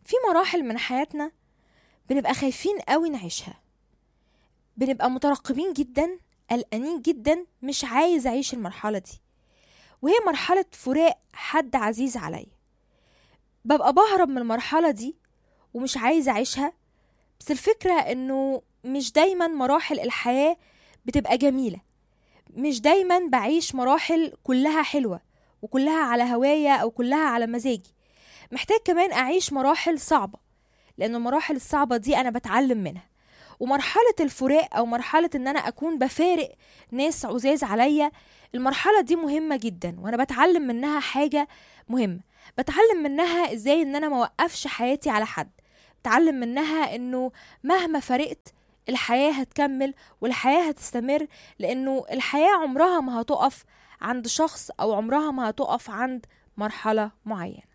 في مراحل من حياتنا بنبقى خايفين قوي نعيشها بنبقى مترقبين جدا قلقانين جدا مش عايز اعيش المرحله دي وهي مرحله فراق حد عزيز عليا ببقى بهرب من المرحله دي ومش عايز اعيشها بس الفكره انه مش دايما مراحل الحياه بتبقى جميله مش دايما بعيش مراحل كلها حلوه وكلها على هوايا او كلها على مزاجي محتاج كمان اعيش مراحل صعبه لان المراحل الصعبه دي انا بتعلم منها ومرحله الفراق او مرحله ان انا اكون بفارق ناس عزاز عليا المرحله دي مهمه جدا وانا بتعلم منها حاجه مهمه بتعلم منها ازاي ان انا موقفش حياتي على حد بتعلم منها انه مهما فرقت الحياه هتكمل والحياه هتستمر لانه الحياه عمرها ما هتقف عند شخص او عمرها ما هتقف عند مرحله معينه